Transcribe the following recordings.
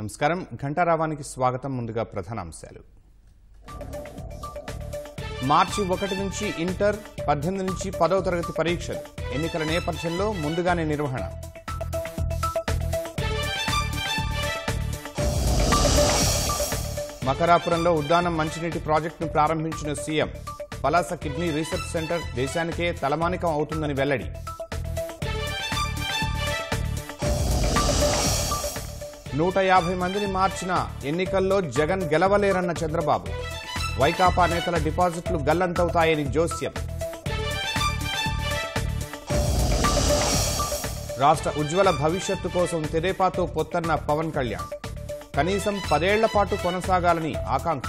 నమస్కారం ఘంటారావానికి స్వాగతం ముందుగా ప్రధానాంశాలు మార్చి ఒకటి నుంచి ఇంటర్ పద్దెనిమిది నుంచి పదవ తరగతి పరీక్షలు ఎన్నికల నేపథ్యంలో ముందుగానే నిర్వహణ మకరాపురంలో ఉద్దానం మంచినీటి ప్రాజెక్టును ప్రారంభించిన CM Palasa kidney research centre దేశానికే తలమానికం అవుతుందని వెల్లడి నూట యాభై మందిని మార్చిన ఎన్నికల్లో జగన్ గెలవలేరన్న చంద్రబాబు వైకాపా నేతల డిపాజిట్లు గల్లంతవుతాయని జోస్యం రాష్ట్ర ఉజ్వల భవిష్యత్తు కోసం తెదేపాతో పొత్తన్న పవన్ కళ్యాణ్ కనీసం పదేళ్ల పాటు కొనసాగాలని ఆకాంక్ష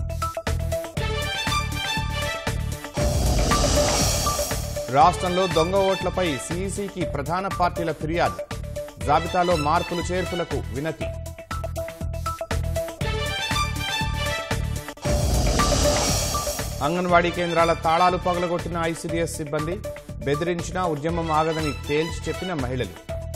రాష్ట్రంలో దొంగ ఓట్లపై సీఈసీకి ప్రధాన పార్టీల ఫిర్యాదు జాబితాలో మార్పులు చేర్పులకు వినతి అంగన్వాడీ కేంద్రాల తాళాలు పగలగొట్టిన ఐసీడీఎస్ సిబ్బంది బెదిరించినా ఉద్యమం ఆగదని తేల్చి చెప్పిన మహిళలు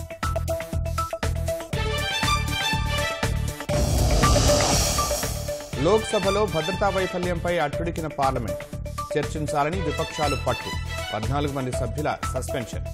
లోక్సభలో భద్రతా వైఫల్యంపై అట్టుడికిన పార్లమెంట్ చర్చించాలని విపక్షాలు పట్టు పద్నాలుగు మంది సభ్యుల సస్పెన్షన్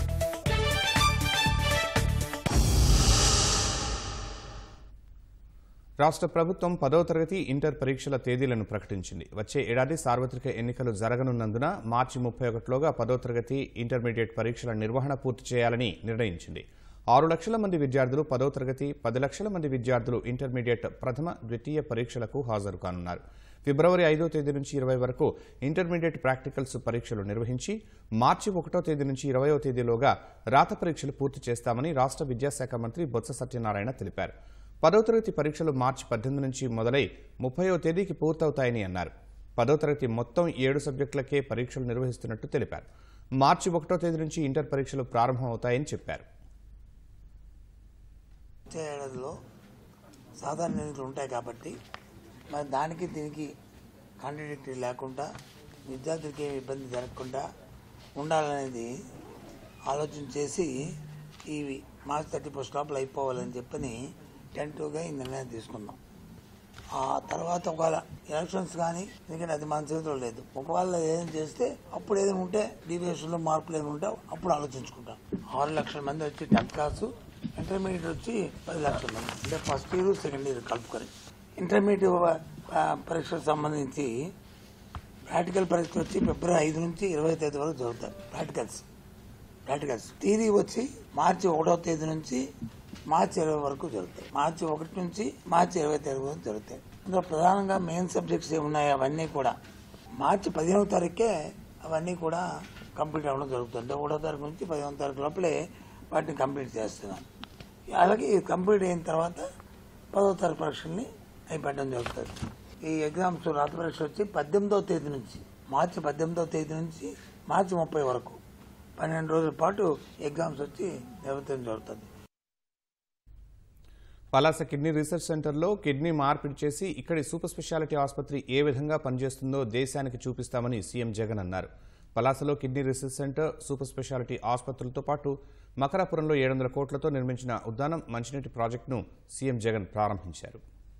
రాష్ట్ర ప్రభుత్వం పదవ తరగతి ఇంటర్ పరీక్షల తేదీలను ప్రకటించింది వచ్చే ఏడాది సార్వత్రిక ఎన్నికలు జరగనున్నందున మార్చి ముప్పై ఒకటిలోగా పదవ తరగతి ఇంటర్మీడియట్ పరీక్షల నిర్వహణ పూర్తి చేయాలని నిర్ణయించింది ఆరు లక్షల మంది విద్యార్థులు పదవ తరగతి పది లక్షల మంది విద్యార్థులు ఇంటర్మీడియట్ ప్రథమ ద్వితీయ పరీక్షలకు హాజరు కానున్నారు ఫిబ్రవరి ఐదో తేదీ నుంచి ఇరవై వరకు ఇంటర్మీడియట్ ప్రాక్టికల్స్ పరీక్షలు నిర్వహించి మార్చి ఒకటో తేదీ నుంచి ఇరవయో తేదీలోగా రాత పరీక్షలు పూర్తి చేస్తామని రాష్ట్ర విద్యాశాఖ మంత్రి బొత్స సత్యనారాయణ తెలిపారు పదో తరగతి పరీక్షలు మార్చి పద్దెనిమిది నుంచి మొదలై ముప్పయో తేదీకి పూర్తవుతాయని అన్నారు పదో తరగతి మొత్తం ఏడు సబ్జెక్టులకే పరీక్షలు నిర్వహిస్తున్నట్టు తెలిపారు మార్చి ఒకటో తేదీ నుంచి ఇంటర్ పరీక్షలు ప్రారంభమవుతాయని చెప్పారు వచ్చే ఏడాదిలో సాధారణ ఎన్నికలు ఉంటాయి కాబట్టి మరి దానికి దీనికి కాంట్రడిక్టరీ లేకుండా విద్యార్థులకి ఏమి ఇబ్బంది జరగకుండా ఉండాలనేది ఆలోచన చేసి ఈ మార్చ్ థర్టీ ఫస్ట్ లోపల అయిపోవాలని చెప్పని టెంటివ్గా ఈ నిర్ణయం తీసుకున్నాం ఆ తర్వాత ఒకవేళ ఎలక్షన్స్ కానీ ఎందుకంటే అది మన చేతిలో లేదు ఒకవేళ ఏదైనా చేస్తే అప్పుడు ఏదైనా ఉంటే డీవియేషన్లో మార్పులు ఏమైనా ఉంటే అప్పుడు ఆలోచించుకుంటాం ఆరు లక్షల మంది వచ్చి టెన్త్ క్లాసు ఇంటర్మీడియట్ వచ్చి పది లక్షల మంది అంటే ఫస్ట్ ఇయర్ సెకండ్ ఇయర్ కలుపుకొని ఇంటర్మీడియట్ ఆ, పరీక్షలకు సంబంధించి ప్రాక్టికల్ పరీక్షలు వచ్చి ఫిబ్రవరి ఐదు నుంచి ఇరవై తేదీ వరకు జరుగుతాయి ప్రాక్టికల్స్ ప్రాక్టికల్స్ థియరీ వచ్చి మార్చి ఒకటో తేదీ నుంచి మార్చి ఇరవై వరకు జరుగుతాయి మార్చి ఒకటి నుంచి మార్చి ఇరవై తేదీ వరకు జరుగుతాయి అందులో ప్రధానంగా మెయిన్ సబ్జెక్ట్స్ ఏమున్నాయి అవన్నీ కూడా మార్చి పదిహేనవ తారీఖే అవన్నీ కూడా కంప్లీట్ అవ్వడం జరుగుతుంది అంటే ఒకటో తారీఖు నుంచి పదిహేనవ తారీఖు లోపలే వాటిని కంప్లీట్ చేస్తున్నాం అలాగే ఇది కంప్లీట్ అయిన తర్వాత పదవ తరగతి పరీక్షల్ని అయిపోవడం జరుగుతుంది ఈ ఎగ్జామ్స్ రాత పరీక్ష వచ్చి పద్దెనిమిదవ తేదీ నుంచి మార్చి పద్దెనిమిదవ తేదీ నుంచి మార్చి ముప్పై వరకు పన్నెండు రోజుల పాటు ఎగ్జామ్స్ వచ్చి నిర్వహించడం జరుగుతుంది పలాస కిడ్నీ రీసెర్చ్ సెంటర్లో కిడ్నీ మార్పిడి చేసి ఇక్కడి సూపర్ స్పెషాలిటీ ఆసుపత్రి ఏ విధంగా పనిచేస్తుందో దేశానికి చూపిస్తామని సీఎం జగన్ అన్నారు పలాసలో kidney research centre super speciality ఆసుపత్రులతో పాటు మకరాపురంలో ఏడు వందల కోట్లతో నిర్మించిన ఉద్దానం మంచినీటి ప్రాజెక్టును సీఎం జగన్ ప్రారంభించారు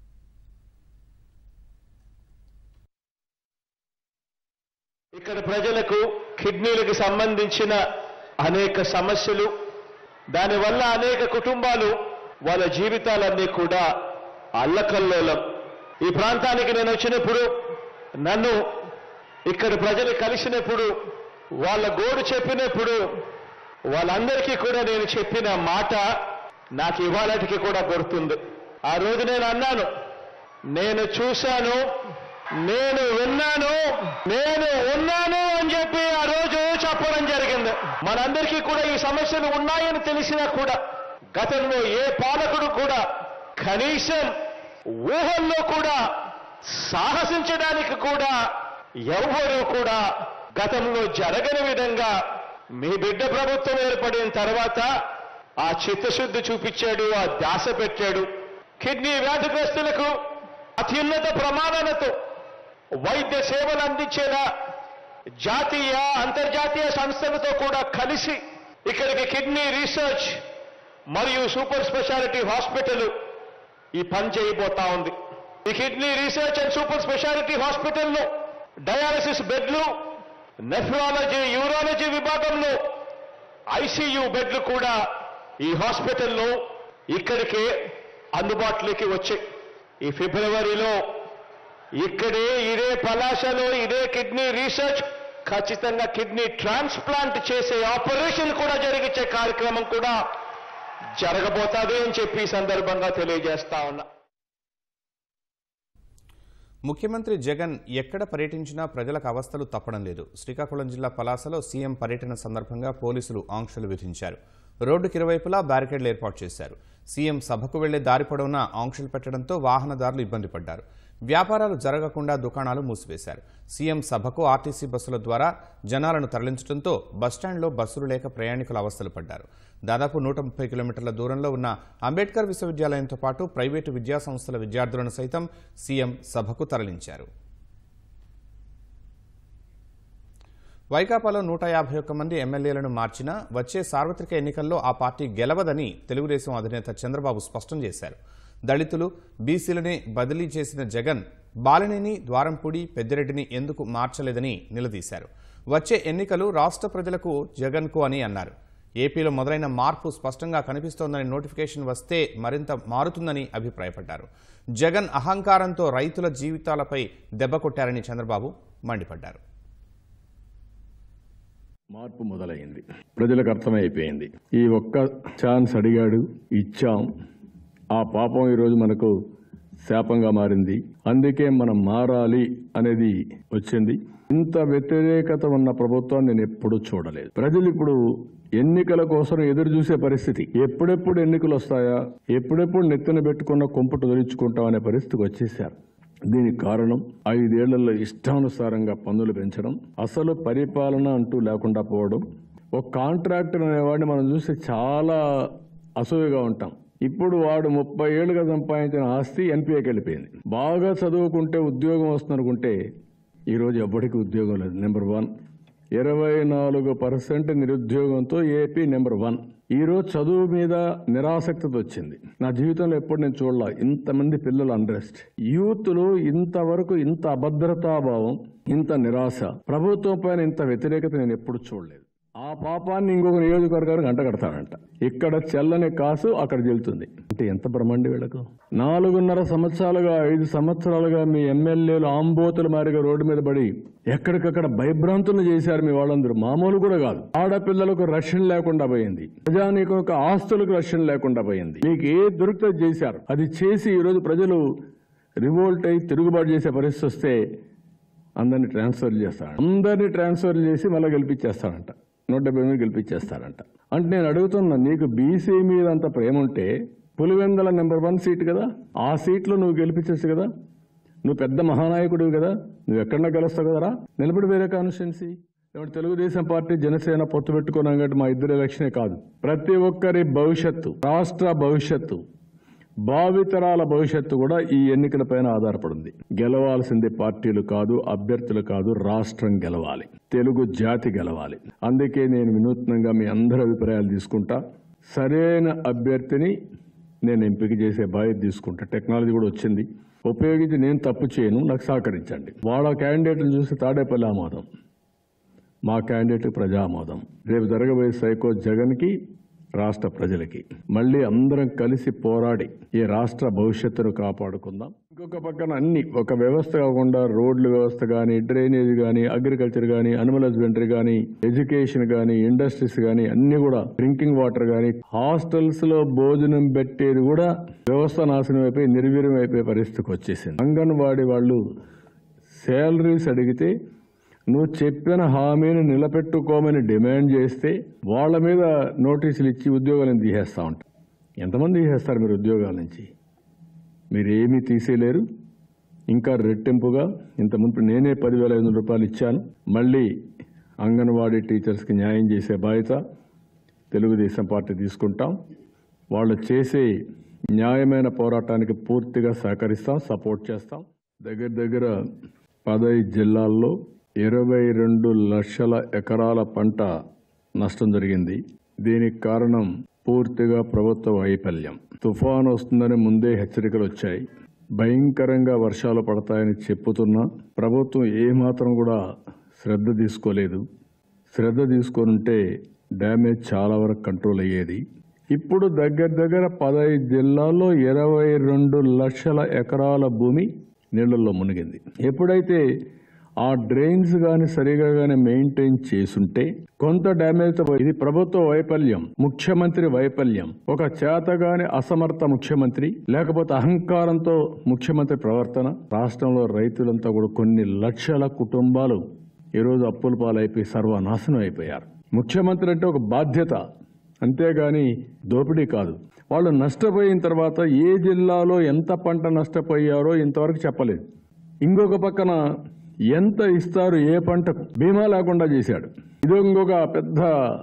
ఇక్కడ ప్రజలకు కిడ్నీలకు సంబంధించిన అనేక సమస్యలు దానివల్ల అనేక కుటుంబాలు వాళ్ళ జీవితాలన్నీ కూడా అల్లకల్లోలం ఈ ప్రాంతానికి నేను వచ్చినప్పుడు నన్ను ఇక్కడ ప్రజలు కలిసినప్పుడు వాళ్ళ గోడు చెప్పినప్పుడు వాళ్ళందరికీ కూడా నేను చెప్పిన మాట నాకు ఇవాళటికి కూడా గుర్తుంది ఆ రోజు నేను అన్నాను నేను చూశాను నేను విన్నాను నేను ఉన్నాను అని చెప్పి ఆ రోజు చెప్పడం జరిగింది మనందరికీ కూడా ఈ సమస్యలు ఉన్నాయని తెలిసినా కూడా గతంలో ఏ పాలకుడు కూడా కనీసం ఊహల్లో కూడా సాహసించడానికి కూడా ఎవ్వరూ కూడా గతంలో జరగని విధంగా మీ బిడ్డ ప్రభుత్వం ఏర్పడిన తర్వాత ఆ చిత్తశుద్ధి చూపించాడు ఆ ధ్యాస పెట్టాడు కిడ్నీ వ్యాధిగ్రస్తులకు అత్యున్నత ప్రమాణాలతో వైద్య సేవలు అందించేలా జాతీయ అంతర్జాతీయ సంస్థలతో కూడా కలిసి ఇక్కడికి కిడ్నీ రీసెర్చ్ మరియు సూపర్ స్పెషాలిటీ హాస్పిటల్ ఈ పని చేయబోతా ఉంది ఈ kidney research and super speciality హాస్పిటల్లో డయాలసిస్ బెడ్లు నెఫ్రాలజీ యూరాలజీ విభాగంలో ఐసీయూ బెడ్లు కూడా ఈ హాస్పిటల్లో ఇక్కడికే అందుబాటులోకి వచ్చాయి ఈ ఫిబ్రవరిలో ఇక్కడే ఇదే పలాసలో ఇదే కిడ్నీ రీసెర్చ్ ఖచ్చితంగా కిడ్నీ ట్రాన్స్ప్లాంట్ చేసే ఆపరేషన్ కూడా జరిగించే కార్యక్రమం కూడా జరగబోతాది అని చెప్పి ఈ సందర్భంగా తెలియజేస్తా ఉన్నా ముఖ్యమంత్రి జగన్ ఎక్కడ పర్యటించినా ప్రజలకు అవస్థలు తప్పడం లేదు శ్రీకాకుళం జిల్లా పలాసలో సీఎం పర్యటన సందర్భంగా పోలీసులు ఆంక్షలు విధించారు రోడ్డుకి ఇరువైపులా బ్యారికేడ్లు ఏర్పాటు చేశారు సీఎం సభకు వెళ్లే దారి పొడవునా ఆంక్షలు పెట్టడంతో వాహనదారులు ఇబ్బంది పడ్డారు వ్యాపారాలు జరగకుండా దుకాణాలు మూసివేశారు సీఎం సభకు ఆర్టీసీ బస్సుల ద్వారా జనాలను తరలించడంతో బస్టాండ్లో బస్సులు లేక ప్రయాణికులు అవస్థలు పడ్డారు దాదాపు నూట ముప్పై కిలోమీటర్ల దూరంలో ఉన్న అంబేద్కర్ విశ్వవిద్యాలయంతో పాటు ప్రైవేటు విద్యా సంస్థల విద్యార్థులను సైతం సీఎం సభకు తరలించారు వైకాపాలో నూట యాభై ఒక్క మంది ఎమ్మెల్యేలను మార్చినా వచ్చే సార్వత్రిక ఎన్నికల్లో ఆ పార్టీ గెలవదని తెలుగుదేశం అధినేత చంద్రబాబు స్పష్టం చేశారు దళితులు బీసీలనే బదిలీ చేసిన జగన్ బాలినేని ద్వారంపూడి పెద్దిరెడ్డిని ఎందుకు మార్చలేదని నిలదీశారు వచ్చే ఎన్నికలు రాష్ట్ర ప్రజలకు జగన్కు అని అన్నారు ఏపీలో మొదలైన మార్పు స్పష్టంగా కనిపిస్తోందని నోటిఫికేషన్ వస్తే మరింత మారుతుందని అభిప్రాయపడ్డారు జగన్ అహంకారంతో రైతుల జీవితాలపై దెబ్బ కొట్టారని చంద్రబాబు మండిపడ్డారు మార్పు మొదలైంది ప్రజలకు అర్థమైపోయింది ఈ ఒక్క ఛాన్స్ అడిగాడు ఇచ్చాం ఆ పాపం ఈరోజు మనకు శాపంగా మారింది అందుకే మనం మారాలి అనేది వచ్చింది ఇంత వ్యతిరేకత ఉన్న ప్రభుత్వాన్ని నేను ఎప్పుడూ చూడలేదు ప్రజలు ఇప్పుడు ఎన్నికల కోసం ఎదురు చూసే పరిస్థితి ఎప్పుడెప్పుడు ఎన్నికలు వస్తాయా ఎప్పుడెప్పుడు నెత్తిన పెట్టుకున్న కుంపటు తొలుచుకుంటాం అనే పరిస్థితికి వచ్చేసారు దీనికి కారణం ఐదేళ్లలో ఇష్టానుసారంగా పన్నులు పెంచడం అసలు పరిపాలన అంటూ లేకుండా పోవడం ఒక కాంట్రాక్టర్ అనేవాడిని మనం చూస్తే చాలా అసూయగా ఉంటాం ఇప్పుడు వాడు ముప్పై ఏళ్ళుగా సంపాదించిన ఆస్తి ఎన్పిఏకి వెళ్ళిపోయింది బాగా చదువుకుంటే ఉద్యోగం వస్తుందనుకుంటే ఈరోజు ఎవ్వడికి ఉద్యోగం లేదు నెంబర్ వన్ ఇరవై నాలుగు పర్సెంట్ నిరుద్యోగంతో ఏపీ నెంబర్ వన్ ఈరోజు చదువు మీద నిరాసక్తత వచ్చింది నా జీవితంలో ఎప్పుడు నేను చూడలా ఇంతమంది పిల్లలు అండ్రెస్ట్ యూత్లో ఇంతవరకు ఇంత అభద్రతాభావం ఇంత నిరాశ ప్రభుత్వం పైన ఇంత వ్యతిరేకత నేను ఎప్పుడు చూడలేదు ఆ పాపాన్ని ఇంకొక నియోజకవర్గానికి అంట కడతాడంట ఇక్కడ చెల్లని కాసు అక్కడ చెల్లుతుంది అంటే ఎంత బ్రహ్మాండి వీళ్ళకు నాలుగున్నర సంవత్సరాలుగా ఐదు సంవత్సరాలుగా మీ ఎమ్మెల్యేలు ఆంబోతుల మారిగా రోడ్డు మీద పడి ఎక్కడికక్కడ భయభ్రాంతులు చేశారు మీ వాళ్ళందరూ మామూలు కూడా కాదు ఆడపిల్లలకు రక్షణ లేకుండా పోయింది ప్రజానీకం యొక్క ఆస్తులకు రక్షణ లేకుండా పోయింది మీకు ఏ దొరికితే చేశారు అది చేసి ఈరోజు ప్రజలు రివోల్ట్ అయి తిరుగుబాటు చేసే పరిస్థితి వస్తే అందరిని ట్రాన్స్ఫర్ చేస్తాడు అందరినీ ట్రాన్స్ఫర్ చేసి మళ్ళీ గెలిపించేస్తాడంట నూట డెబ్బై మంది గెలిపించేస్తాడంట అంటే నేను అడుగుతున్నా నీకు బీసీ మీద అంత ప్రేమ ఉంటే పులివెందల నెంబర్ వన్ సీట్ కదా ఆ సీట్లో నువ్వు గెలిపించచ్చు కదా నువ్వు పెద్ద మహానాయకుడివి కదా నువ్వు ఎక్కడన్నా గెలుస్తావు కదరా నిలబడి వేరే కాన్స్టిట్యున్సీ ఇప్పుడు తెలుగుదేశం పార్టీ జనసేన పొత్తు పెట్టుకున్నాం కాబట్టి మా ఇద్దరు ఎలక్షనే కాదు ప్రతి ఒక్కరి భవిష్యత్తు రాష్ట్ర భవిష్యత్తు భావితరాల భవిష్యత్తు కూడా ఈ ఎన్నికలపైన ఆధారపడింది గెలవాల్సింది పార్టీలు కాదు అభ్యర్థులు కాదు రాష్ట్రం గెలవాలి తెలుగు జాతి గెలవాలి అందుకే నేను వినూత్నంగా మీ అందరి అభిప్రాయాలు తీసుకుంటా సరైన అభ్యర్థిని నేను ఎంపిక చేసే బాధ్యత తీసుకుంటా టెక్నాలజీ కూడా వచ్చింది ఉపయోగించి నేను తప్పు చేయను నాకు సహకరించండి వాళ్ళ క్యాండిడేట్ని చూసి తాడేపల్లి ఆమోదం మా క్యాండిడేట్ ప్రజామోదం రేపు జరగబోయే సైకో జగన్కి రాష్ట్ర ప్రజలకి మళ్ళీ అందరం కలిసి పోరాడి ఈ రాష్ట్ర భవిష్యత్తును కాపాడుకుందాం ఇంకొక పక్కన అన్ని ఒక వ్యవస్థ కాకుండా రోడ్ల వ్యవస్థ కానీ డ్రైనేజ్ కానీ అగ్రికల్చర్ కానీ అనిమల్ హస్బెండరీ కానీ ఎడ్యుకేషన్ కానీ ఇండస్ట్రీస్ కానీ అన్ని కూడా డ్రింకింగ్ వాటర్ కానీ హాస్టల్స్ లో భోజనం పెట్టేది కూడా వ్యవస్థ నాశనం అయిపోయి నిర్వీర్యం అయిపోయే పరిస్థితికి వచ్చేసింది అంగన్వాడీ వాళ్ళు శాలరీస్ అడిగితే నువ్వు చెప్పిన హామీని నిలబెట్టుకోమని డిమాండ్ చేస్తే వాళ్ళ మీద నోటీసులు ఇచ్చి ఉద్యోగాలను తీసేస్తా ఉంటారు ఎంతమంది తీసేస్తారు మీరు ఉద్యోగాల నుంచి మీరు ఏమీ తీసేయలేరు ఇంకా రెట్టింపుగా ఇంత మునుపు నేనే పదివేల ఐదు వందల రూపాయలు ఇచ్చాను మళ్ళీ అంగన్వాడీ టీచర్స్కి న్యాయం చేసే బాధ్యత తెలుగుదేశం పార్టీ తీసుకుంటాం వాళ్ళు చేసే న్యాయమైన పోరాటానికి పూర్తిగా సహకరిస్తాం సపోర్ట్ చేస్తాం దగ్గర దగ్గర పదహైదు జిల్లాల్లో ఇరవై రెండు లక్షల ఎకరాల పంట నష్టం జరిగింది దీనికి కారణం పూర్తిగా ప్రభుత్వ వైఫల్యం తుఫాను వస్తుందని ముందే హెచ్చరికలు వచ్చాయి భయంకరంగా వర్షాలు పడతాయని చెప్పుతున్నా ప్రభుత్వం ఏమాత్రం కూడా శ్రద్ధ తీసుకోలేదు శ్రద్ధ తీసుకొనుంటే డ్యామేజ్ చాలా వరకు కంట్రోల్ అయ్యేది ఇప్పుడు దగ్గర దగ్గర పదహైదు జిల్లాల్లో ఇరవై రెండు లక్షల ఎకరాల భూమి నీళ్లలో మునిగింది ఎప్పుడైతే ఆ డ్రైన్స్ కానీ సరిగా కానీ మెయింటైన్ చేసుంటే కొంత డ్యామేజ్ ఇది ప్రభుత్వ వైఫల్యం ముఖ్యమంత్రి వైఫల్యం ఒక చేతగాని అసమర్థ ముఖ్యమంత్రి లేకపోతే అహంకారంతో ముఖ్యమంత్రి ప్రవర్తన రాష్ట్రంలో రైతులంతా కూడా కొన్ని లక్షల కుటుంబాలు ఈరోజు అప్పుల పాలైపోయి సర్వనాశనం అయిపోయారు ముఖ్యమంత్రి అంటే ఒక బాధ్యత అంతేగాని దోపిడీ కాదు వాళ్ళు నష్టపోయిన తర్వాత ఏ జిల్లాలో ఎంత పంట నష్టపోయారో ఇంతవరకు చెప్పలేదు ఇంకొక పక్కన ఎంత ఇస్తారు ఏ పంటకు బీమా లేకుండా చేశాడు ఇది ఇంకొక పెద్ద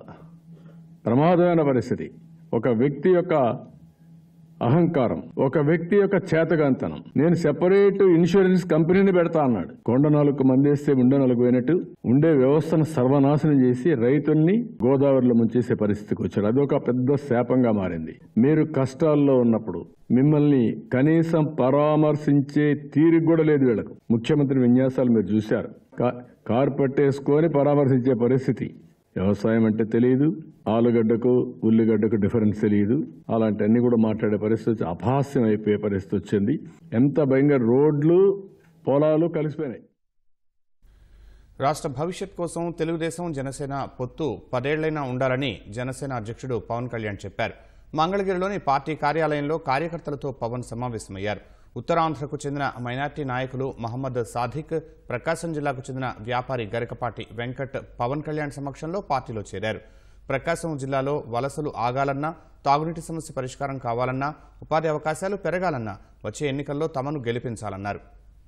ప్రమాదమైన పరిస్థితి ఒక వ్యక్తి యొక్క అహంకారం ఒక వ్యక్తి యొక్క చేతగాంతనం నేను సెపరేట్ ఇన్సూరెన్స్ కంపెనీని పెడతా అన్నాడు కొండ నాలుగు మందేస్తే ఉండ నాలుగు పోయినట్టు ఉండే వ్యవస్థను సర్వనాశనం చేసి రైతుల్ని గోదావరిలో ముంచేసే పరిస్థితికి వచ్చాడు అదొక పెద్ద శాపంగా మారింది మీరు కష్టాల్లో ఉన్నప్పుడు మిమ్మల్ని కనీసం పరామర్శించే తీరిక కూడా లేదు వీళ్ళకు ముఖ్యమంత్రి విన్యాసాలు మీరు చూశారు కా- కారు పట్టేసుకొని పరామర్శించే పరిస్థితి వ్యవసాయం అంటే తెలియదు ఆలుగడ్డకు ఉల్లిగడ్డకు డిఫరెన్స్ తెలియదు అలాంటివన్నీ కూడా మాట్లాడే పరిస్థితి వచ్చి అపహాస్యం అయిపోయే పరిస్థితి వచ్చింది ఎంత భయంగా రోడ్లు పొలాలు కలిసిపోయినాయి రాష్ట్ర భవిష్యత్ కోసం తెలుగుదేశం జనసేన పొత్తు పదేళ్లైనా ఉండాలని జనసేన అధ్యక్షుడు పవన్ కళ్యాణ్ చెప్పారు మంగళగిరిలోని పార్టీ కార్యాలయంలో కార్యకర్తలతో పవన్ సమావేశమయ్యారు ఉత్తరాంధ్రకు చెందిన మైనార్టీ నాయకులు మహమ్మద్ సాదిక్ ప్రకాశం జిల్లాకు చెందిన వ్యాపారి గరికపాటి వెంకట్ పవన్ కళ్యాణ్ సమక్షంలో పార్టీలో చేరారు ప్రకాశం జిల్లాలో వలసలు ఆగాలన్నా తాగునీటి సమస్య పరిష్కారం కావాలన్నా ఉపాధి అవకాశాలు పెరగాలన్నా వచ్చే ఎన్నికల్లో తమను గెలిపించాలన్నారు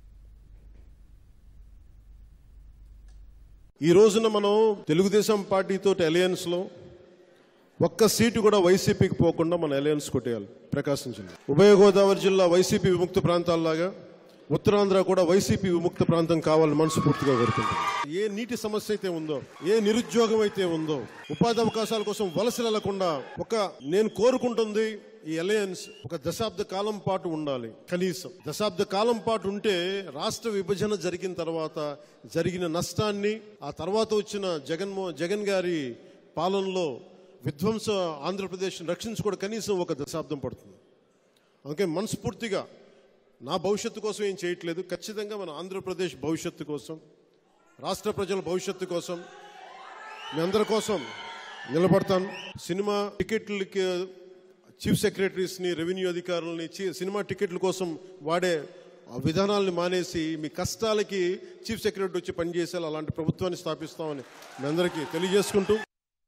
ఈ రోజున మనం తెలుగుదేశం పార్టీతో అలయన్స్ లో ఒక్క సీటు కూడా వైసీపీకి పోకుండా మన అలయన్స్ కొట్టేయాలి ప్రకాశం జిల్లా ఉభయ గోదావరి జిల్లా వైసీపీ విముక్త ప్రాంతాల్లాగా ఉత్తరాంధ్ర కూడా వైసీపీ విముక్త ప్రాంతం కావాలని మనస్ఫూర్తిగా కోరుకుంటున్నాం ఏ నీటి సమస్య అయితే ఉందో ఏ నిరుద్యోగం అయితే ఉందో ఉపాధి అవకాశాల కోసం వలసలు వెళ్లకుండా ఒక నేను కోరుకుంటుంది ఈ అలయన్స్ ఒక దశాబ్ద కాలం పాటు ఉండాలి కనీసం దశాబ్ద కాలం పాటు ఉంటే రాష్ట్ర విభజన జరిగిన తర్వాత జరిగిన నష్టాన్ని ఆ తర్వాత వచ్చిన జగన్మో జగన్ గారి పాలనలో విధ్వంస ఆంధ్రప్రదేశ్ రక్షించుకోవడం కనీసం ఒక దశాబ్దం పడుతుంది అందుకే మనస్ఫూర్తిగా నా భవిష్యత్తు కోసం ఏం చేయట్లేదు ఖచ్చితంగా మన ఆంధ్రప్రదేశ్ భవిష్యత్తు కోసం రాష్ట్ర ప్రజల భవిష్యత్తు కోసం మీ అందరి కోసం నిలబడతాను సినిమా టికెట్లకి చీఫ్ సెక్రటరీస్ని రెవెన్యూ అధికారులని చి- సినిమా టికెట్ల కోసం వాడే ఆ విధానాలను మానేసి మీ కష్టాలకి చీఫ్ సెక్రటరీ వచ్చి పనిచేసేలా అలాంటి ప్రభుత్వాన్ని స్థాపిస్తామని మీ అందరికీ తెలియజేసుకుంటూ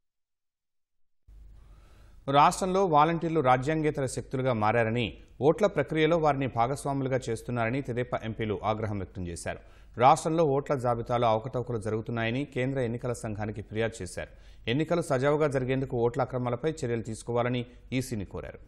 రాష్ట్రంలో వాలంటీర్లు రాజ్యాంగేతర శక్తులుగా మారారని ఓట్ల ప్రక్రియలో వారిని భాగస్వాములుగా చేస్తున్నారని తెదేపా ఎంపీలు ఆగ్రహం వ్యక్తం చేశారు రాష్ట్రంలో ఓట్ల జాబితాలో అవకతవకలు జరుగుతున్నాయని కేంద్ర ఎన్నికల సంఘానికి ఫిర్యాదు చేశారు ఎన్నికలు సజావుగా జరిగేందుకు ఓట్ల అక్రమాలపై చర్యలు తీసుకోవాలని ఈసీని కోరారు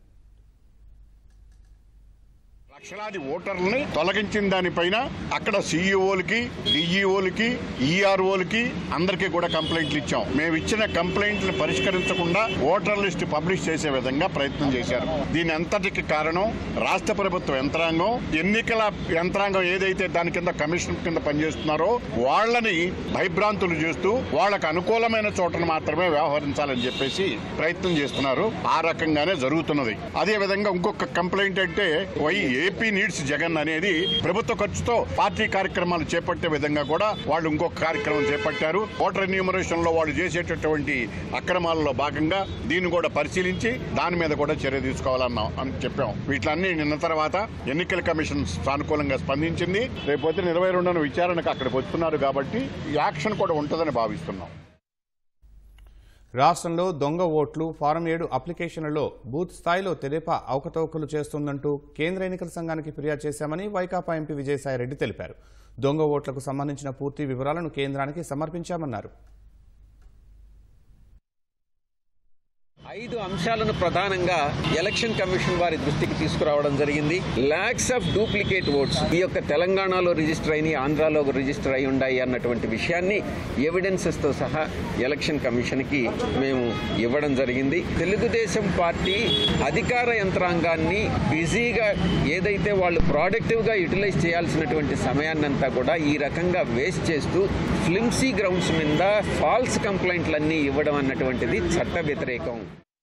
లక్షలాది ఓటర్లని తొలగించిన దానిపైన అక్కడ సీఈఓలకి డిఈఓలకి ఈఆర్ఓలకి అందరికీ కూడా కంప్లైంట్లు ఇచ్చాం మేము ఇచ్చిన కంప్లైంట్లు పరిష్కరించకుండా ఓటర్ లిస్ట్ పబ్లిష్ చేసే విధంగా ప్రయత్నం చేశారు దీని అంతటికి కారణం రాష్ట్ర ప్రభుత్వ యంత్రాంగం ఎన్నికల యంత్రాంగం ఏదైతే దాని కింద కమిషన్ కింద పనిచేస్తున్నారో వాళ్ళని భయభ్రాంతులు చేస్తూ వాళ్ళకు అనుకూలమైన చోటను మాత్రమే వ్యవహరించాలని చెప్పేసి ప్రయత్నం చేస్తున్నారు ఆ రకంగానే జరుగుతున్నది అదే విధంగా ఇంకొక కంప్లైంట్ అంటే వై ఏపీ నీడ్స్ జగన్ అనేది ప్రభుత్వ ఖర్చుతో పార్టీ కార్యక్రమాలు చేపట్టే విధంగా కూడా వాళ్ళు ఇంకొక కార్యక్రమం చేపట్టారు ఓటర్ ఎన్యూమరేషన్ లో వాళ్ళు చేసేటటువంటి అక్రమాలలో భాగంగా దీన్ని కూడా పరిశీలించి దాని మీద కూడా చర్య తీసుకోవాలన్నాం అని చెప్పాం వీటిలన్నీ నిన్న తర్వాత ఎన్నికల కమిషన్ సానుకూలంగా స్పందించింది రేపొద్దున ఇరవై రెండున విచారణకు అక్కడికి వస్తున్నారు కాబట్టి ఈ యాక్షన్ కూడా ఉంటుందని భావిస్తున్నాం రాష్ట్రంలో దొంగ ఓట్లు ఫారం ఏడు అప్లికేషన్లలో బూత్ స్థాయిలో తెదేపా అవకతవకలు చేస్తోందంటూ కేంద్ర ఎన్నికల సంఘానికి ఫిర్యాదు చేశామని వైకాపా ఎంపీ విజయసాయిరెడ్డి తెలిపారు దొంగ ఓట్లకు సంబంధించిన పూర్తి వివరాలను కేంద్రానికి సమర్పించామన్నారు ఐదు అంశాలను ప్రధానంగా ఎలక్షన్ కమిషన్ వారి దృష్టికి తీసుకురావడం జరిగింది లాక్స్ ఆఫ్ డూప్లికేట్ ఓట్స్ ఈ యొక్క తెలంగాణలో రిజిస్టర్ అయినాయి ఆంధ్రాలో రిజిస్టర్ అయి ఉన్నాయి అన్నటువంటి విషయాన్ని ఎవిడెన్సెస్ తో సహా ఎలక్షన్ కమిషన్ కి మేము ఇవ్వడం జరిగింది తెలుగుదేశం పార్టీ అధికార యంత్రాంగాన్ని బిజీగా ఏదైతే వాళ్ళు ప్రొడక్టివ్ గా యూటిలైజ్ చేయాల్సినటువంటి సమయాన్నంతా కూడా ఈ రకంగా వేస్ట్ చేస్తూ ఫ్లిమ్సీ గ్రౌండ్స్ మీద ఫాల్స్ కంప్లైంట్లన్నీ ఇవ్వడం అన్నటువంటిది చట్ట వ్యతిరేకం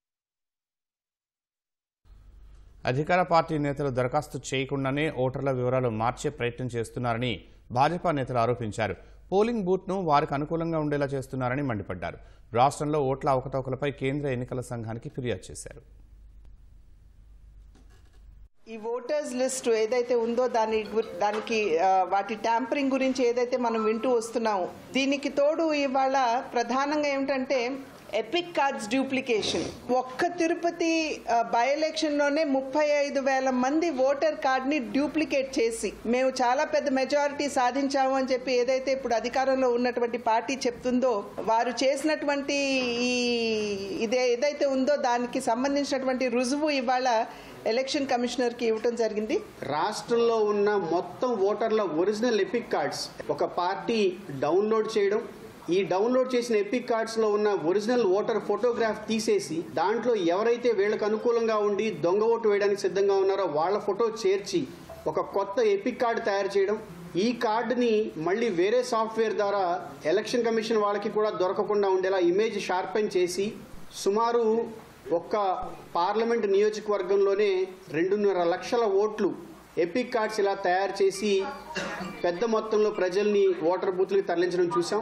అధికార పార్టీ నేతలు దరఖాస్తు చేయకుండానే ఓటర్ల వివరాలు మార్చే ప్రయత్నం చేస్తున్నారని భాజపా నేతలు ఆరోపించారు పోలింగ్ బూత్ను వారికి అనుకూలంగా ఉండేలా చేస్తున్నారని మండిపడ్డారు రాష్ట్రంలో ఓట్ల అవకతవకలపై కేంద్ర ఎన్నికల సంఘానికి ఫిర్యాదు చేశారు ఈ ఓటర్స్ లిస్ట్ ఏదైతే ఉందో దాని గు- దానికి ఆ, వాటి ట్యాంపరింగ్ గురించి ఏదైతే మనం వింటూ వస్తున్నాము దీనికి తోడు ఇవాళ ప్రధానంగా ఏమిటంటే ఎపిక్ కార్డ్స్ డూప్లికేషన్ ఒక్క తిరుపతి ఆ, బై ఎలక్షన్లోనే ముప్పై ఐదు వేల మంది ఓటర్ కార్డ్ని డూప్లికేట్ చేసి మేము చాలా పెద్ద మెజారిటీ సాధించాము అని చెప్పి ఏదైతే ఇప్పుడు అధికారంలో ఉన్నటువంటి పార్టీ చెప్తుందో వారు చేసినటువంటి ఈ ఇదే ఏదైతే ఉందో దానికి సంబంధించినటువంటి రుజువు ఇవాళ ఎలక్షన్ కమిషనర్కి ఇవ్వటం జరిగింది రాష్ట్రంలో ఉన్న మొత్తం ఓటర్ల ఒరిజినల్ ఎపిక్ కార్డ్స్ ఒక పార్టీ డౌన్లోడ్ చేయడం ఈ డౌన్లోడ్ చేసిన ఎపిక్ కార్డ్స్ లో ఉన్న ఒరిజినల్ ఓటర్ ఫోటోగ్రాఫ్ తీసేసి దాంట్లో ఎవరైతే వీళ్ళకు అనుకూలంగా ఉండి దొంగ ఓటు వేయడానికి సిద్ధంగా ఉన్నారో వాళ్ళ ఫోటో చేర్చి ఒక కొత్త ఎపిక్ కార్డు తయారు చేయడం ఈ కార్డుని మళ్ళీ వేరే సాఫ్ట్వేర్ ద్వారా ఎలక్షన్ కమిషన్ వాళ్ళకి కూడా దొరకకుండా ఉండేలా ఇమేజ్ షార్పెన్ చేసి సుమారు ఒక్క పార్లమెంట్ నియోజకవర్గంలోనే రెండున్నర లక్షల ఓట్లు ఎపిక్ కార్డ్స్ ఇలా తయారు చేసి పెద్ద మొత్తంలో ప్రజల్ని ఓటర్ బూత్లకు తరలించడం చూసాం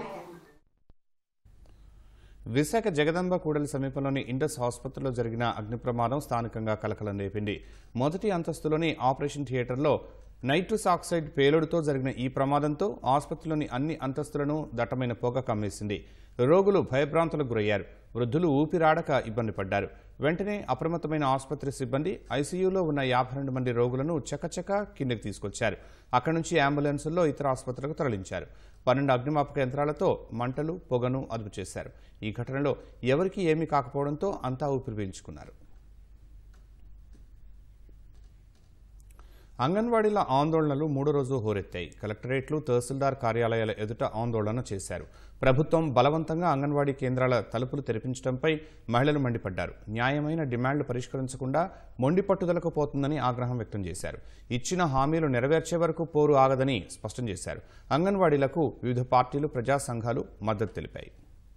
విశాఖ జగదంబ కూడలి సమీపంలోని ఇండస్ ఆసుపత్రిలో జరిగిన అగ్ని ప్రమాదం స్థానికంగా కలకలం రేపింది మొదటి అంతస్తులోని ఆపరేషన్ థియేటర్లో నైట్రస్ ఆక్సైడ్ పేలుడుతో జరిగిన ఈ ప్రమాదంతో ఆసుపత్రిలోని అన్ని అంతస్తులను దట్టమైన పొగ కమ్మేసింది రోగులు భయభ్రాంతులకు గురయ్యారు వృద్ధులు ఊపిరాడక ఇబ్బంది పడ్డారు వెంటనే అప్రమత్తమైన ఆసుపత్రి సిబ్బంది ఐసీయూలో ఉన్న యాభై రెండు మంది రోగులను చకచక కిందకి తీసుకొచ్చారు అక్కడి నుంచి అంబులెన్సుల్లో ఇతర ఆసుపత్రులకు తరలించారు పన్నెండు అగ్నిమాపక యంత్రాలతో మంటలు పొగను అదుపు చేశారు ఈ ఘటనలో ఎవరికీ ఏమీ కాకపోవడంతో అంతా ఊపిరి పీల్చుకున్నారు అంగన్వాడీల ఆందోళనలు మూడో రోజు హోరెత్తాయి కలెక్టరేట్లు తహసీల్దార్ కార్యాలయాల ఎదుట ఆందోళన చేశారు ప్రభుత్వం బలవంతంగా అంగన్వాడీ కేంద్రాల తలుపులు తెరిపించడంపై మహిళలు మండిపడ్డారు న్యాయమైన డిమాండ్లు పరిష్కరించకుండా మొండి పట్టుదలకు పోతుందని ఆగ్రహం వ్యక్తం చేశారు ఇచ్చిన హామీలు నెరవేర్చే వరకు పోరు ఆగదని స్పష్టం చేశారు అంగన్వాడీలకు వివిధ పార్టీలు ప్రజా సంఘాలు మద్దతు తెలిపాయి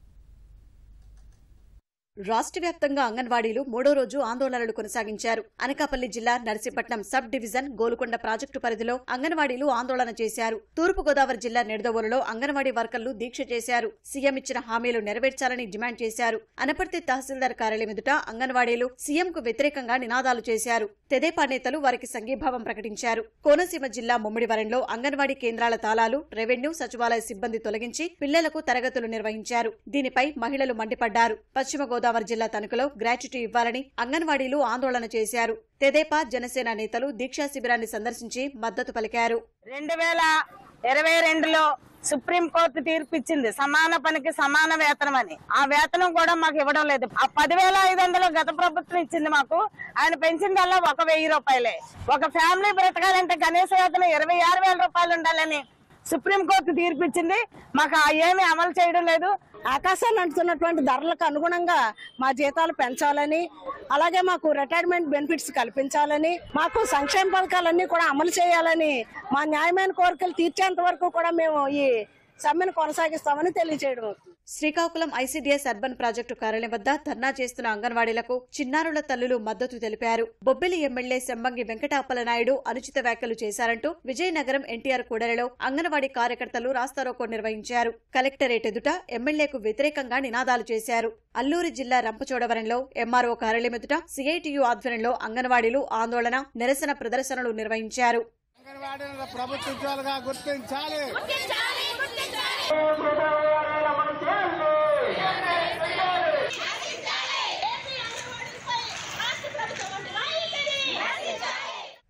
రాష్ట్ర వ్యాప్తంగా అంగన్వాడీలు మూడో రోజు ఆందోళనలు కొనసాగించారు అనకాపల్లి జిల్లా Narsipatnam sub division Golukonda project పరిధిలో అంగన్వాడీలు ఆందోళన చేశారు తూర్పు గోదావరి జిల్లా నిడదవోలులో అంగన్వాడీ వర్కర్లు దీక్ష చేశారు సీఎం ఇచ్చిన హామీలు నెరవేర్చాలని డిమాండ్ చేశారు అనపర్తి తహసీల్దార్ కార్యాలయం ఎదుట అంగన్వాడీలు సీఎంకు వ్యతిరేకంగా నినాదాలు చేశారు తెదేపా నేతలు వారికి సంఘీభావం ప్రకటించారు కోనసీమ జిల్లా ముమ్మిడివరంలో అంగన్వాడీ కేంద్రాల తాళాలు రెవెన్యూ సచివాలయ సిబ్బంది తొలగించి పిల్లలకు తరగతులు నిర్వహించారు దీనిపై మహిళలు మండిపడ్డారు పశ్చిమ గోదావరి జిల్లా తణుకులో గ్రాట్యుటీ ఇవ్వాలని అంగన్వాడీలు ఆందోళన చేశారు తెదేపా జనసేన నేతలు దీక్షా శిబిరాన్ని సందర్శించి మద్దతు పలికారు రెండు వేల ఇరవై రెండులో సుప్రీంకోర్టు తీర్పు ఇచ్చింది సమాన పనికి సమాన వేతనం అని ఆ వేతనం కూడా మాకు ఇవ్వడం లేదు ఆ పదివేల ఐదు వందలు గత ప్రభుత్వం ఇచ్చింది మాకు ఆయన పెంచిందల్లా ఒక వెయ్యి రూపాయలే ఒక ఫ్యామిలీ బ్రతకాలంటే కనీస వేతనం ఇరవై ఆరు వేల రూపాయలు ఉండాలని సుప్రీంకోర్టు తీర్పు ఇచ్చింది మాకు ఆ ఏమీ అమలు చేయడం లేదు ఆకాశాన్ని అంటున్నటువంటి ధరలకు అనుగుణంగా మా జీతాలు పెంచాలని అలాగే మాకు రిటైర్మెంట్ బెనిఫిట్స్ కల్పించాలని మాకు సంక్షేమ పథకాలన్నీ కూడా అమలు చేయాలని మా న్యాయమైన కోరికలు తీర్చేంత వరకు కూడా మేము ఈ సమ్మెను కొనసాగిస్తామని తెలియజేయడం శ్రీకాకుళం ఐసీడీఎస్ అర్బన్ ప్రాజెక్టు కార్యాలయం వద్ద ధర్నా చేస్తున్న అంగన్వాడీలకు చిన్నారుల తల్లులు మద్దతు తెలిపారు బొబ్బిలి ఎమ్మెల్యే సెంబంగి వెంకటాపల నాయుడు అనుచిత వ్యాఖ్యలు చేశారంటూ విజయనగరం ఎన్టీఆర్ కూడలిలో అంగన్వాడీ కార్యకర్తలు రాస్తారోకో నిర్వహించారు కలెక్టరేట్ ఎదుట ఎమ్మెల్యేకు వ్యతిరేకంగా నినాదాలు చేశారు అల్లూరి జిల్లా రంపచోడవరంలో ఎంఆర్ఓ కార్యాలయం ఎదుట సిఐటియు ఆధ్వర్యంలో అంగన్వాడీలు ఆందోళన నిరసన ప్రదర్శనలు నిర్వహించారు ప్రభుత్వ ఉద్యోగాలుగా గుర్తించాలి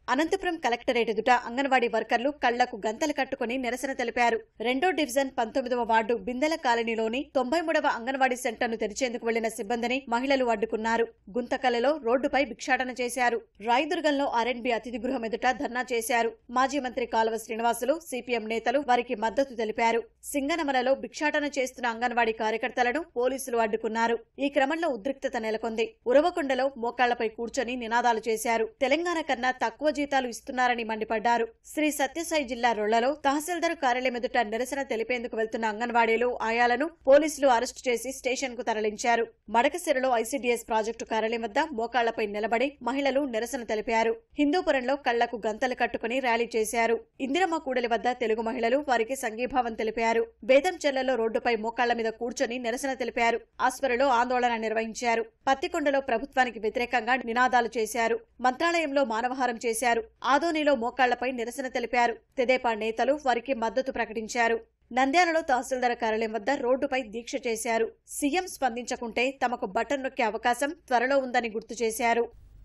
అనంతపురం కలెక్టరేట్ ఎదుట అంగన్వాడీ వర్కర్లు కళ్లకు గంతలు కట్టుకుని నిరసన తెలిపారు రెండో డివిజన్ పంతొమ్మిదవ వార్డు బిందెల కాలనీలోని తొంభై మూడవ అంగన్వాడీ సెంటర్ను తెరిచేందుకు వెళ్లిన సిబ్బందిని మహిళలు అడ్డుకున్నారు గుంతకలలో రోడ్డుపై భిక్షాటన చేశారు రాయదుర్గంలో ఆర్ఎండ్బి అతిథి గృహం ఎదుట ధర్నా చేశారు మాజీ మంత్రి కాలువ శ్రీనివాసులు సిపిఎం నేతలు వారికి మద్దతు తెలిపారు సింగనమలలో భిక్షాటన చేస్తున్న అంగన్వాడీ కార్యకర్తలను పోలీసులు అడ్డుకున్నారు ఈ క్రమంలో ఉద్రిక్తత నెలకొంది ఉరవకొండలో మోకాళ్లపై కూర్చొని నినాదాలు చేశారు తెలంగాణ కన్నా తక్కువ జీతాలు ఇస్తున్నారని మండిపడ్డారు శ్రీ సత్యసాయి జిల్లా రొళ్లలో తహసీల్దార్ కార్యాలయం ఎదుట నిరసన తెలిపేందుకు వెళ్తున్న అంగన్వాడీలు ఆయాలను పోలీసులు అరెస్టు చేసి స్టేషన్ కు తరలించారు మడకసిరలో ఐసీడీఎస్ ప్రాజెక్టు కార్యాలయం వద్ద మోకాళ్లపై నిలబడి మహిళలు నిరసన తెలిపారు హిందూపురంలో కళ్లకు గంతలు కట్టుకుని ర్యాలీ చేశారు ఇందిరమ్మ కూడలి వద్ద తెలుగు మహిళలు వారికి సంఘీభావం తెలిపారు బేదంచెర్లలో రోడ్డుపై మోకాళ్ల మీద కూర్చొని నిరసన తెలిపారు ఆస్పరిలో ఆందోళన నిర్వహించారు పత్తికొండలో ప్రభుత్వానికి వ్యతిరేకంగా నినాదాలు చేశారు మంత్రాలయంలో మానవహారం చేశారు ఆదోనిలో మోకాళ్లపై నిరసన తెలిపారు తెదేపా నేతలు వారికి మద్దతు ప్రకటించారు నంద్యాలలో తహసీల్దార్ కార్యాలయం వద్ద రోడ్డుపై దీక్ష చేశారు సీఎం స్పందించకుంటే తమకు బటన్ నొక్కే అవకాశం త్వరలో ఉందని గుర్తు చేశారు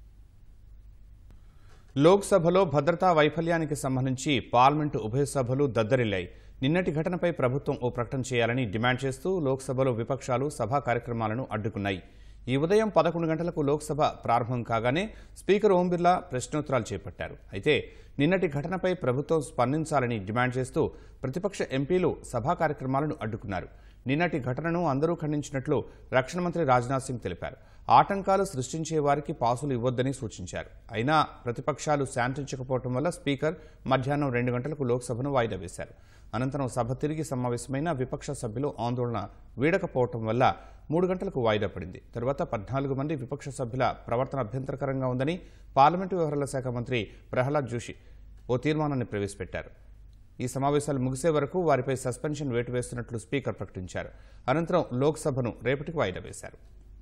లోక్సభలో భద్రతా వైఫల్యానికి సంబంధించి పార్లమెంటు ఉభయ సభలు దద్దరిల్లాయి నిన్నటి ఘటనపై ప్రభుత్వం ఓ ప్రకటన చేయాలని డిమాండ్ చేస్తూ లోక్సభలో విపక్షాలు సభా కార్యక్రమాలను అడ్డుకున్నాయి ఈ ఉదయం పదకొండు గంటలకు లోక్సభ ప్రారంభం కాగానే స్పీకర్ ఓం బిర్లా ప్రశ్నోత్తరాలు చేపట్టారు అయితే నిన్నటి ఘటనపై ప్రభుత్వం స్పందించాలని డిమాండ్ చేస్తూ ప్రతిపక్ష ఎంపీలు సభా కార్యక్రమాలను అడ్డుకున్నారు నిన్నటి ఘటనను అందరూ ఖండించినట్లు రక్షణ మంత్రి రాజ్నాథ్ సింగ్ తెలిపారు ఆటంకాలు సృష్టించే వారికి పాసులు ఇవ్వొద్దని సూచించారు అయినా ప్రతిపక్షాలు శాంతించకపోవడం వల్ల స్పీకర్ మధ్యాహ్నం రెండు గంటలకు లోక్సభను వాయిదా వేశారు అనంతరం సభ తిరిగి సమావేశమైన విపక్ష సభ్యులు ఆందోళన వీడకపోవటం వల్ల మూడు గంటలకు వాయిదా పడింది తర్వాత పద్నాలుగు మంది విపక్ష సభ్యుల ప్రవర్తన అభ్యంతరకరంగా ఉందని పార్లమెంటు వ్యవహారాల శాఖ మంత్రి ప్రహ్లాద్ జోషి ఓ తీర్మానాన్ని ప్రవేశపెట్టారు ఈ సమావేశాలు ముగిసే వరకు వారిపై సస్పెన్షన్ వేటు వేస్తున్నట్లు స్పీకర్ ప్రకటించారు అనంతరం లోక్సభను రేపటికి వాయిదా వేశారు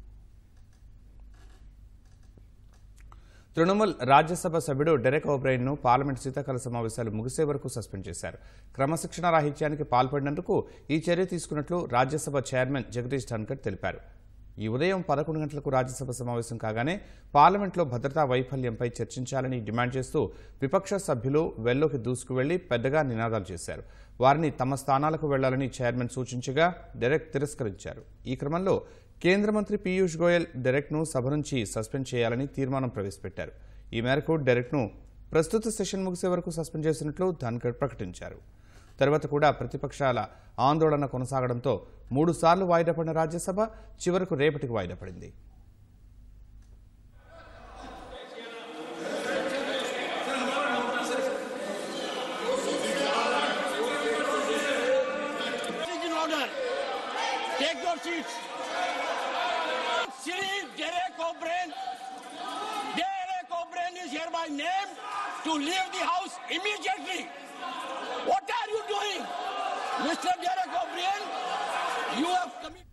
తృణమూల్ రాజ్యసభ సభ్యుడు డెరెక్ ఓబ్రైన్ను పార్లమెంట్ శీతాకాల సమావేశాలు ముగిసే వరకు సస్పెండ్ చేశారు క్రమశిక్షణ రాహిత్యానికి పాల్పడినందుకు ఈ చర్య తీసుకున్నట్లు రాజ్యసభ చైర్మన్ జగదీష్ ధన్కర్ తెలిపారు ఈ ఉదయం పదకొండు గంటలకు రాజ్యసభ సమావేశం కాగానే పార్లమెంట్లో భద్రతా వైఫల్యంపై చర్చించాలని డిమాండ్ చేస్తూ విపక్ష సభ్యులు వెల్లోకి దూసుకువెళ్లి పెద్దగా నినాదాలు చేశారు వారిని తమ స్థానాలకు వెళ్లాలని చైర్మన్ సూచించగా డెరెక్ తిరస్కరించారు ఈ క్రమంలో కేంద్ర మంత్రి పీయూష్ గోయల్ డెరెక్ను సభ నుంచి సస్పెండ్ చేయాలని తీర్మానం ప్రవేశపెట్టారు ఈ మేరకు డెరెక్ను ప్రస్తుత సెషన్ ముగిసే వరకు సస్పెండ్ చేసినట్లు ధన్కర్ ప్రకటించారు తర్వాత కూడా ప్రతిపక్షాల ఆందోళన కొనసాగడంతో మూడు సార్లు వాయిదా పడిన రాజ్యసభ చివరకు రేపటికి వాయిదా పడింది in order. Take your seats. Sri Derek O'Brien. Derek O'Brien is hereby named to leave the house immediately. What are you doing? Mr. Derek O'Brien, you have committed.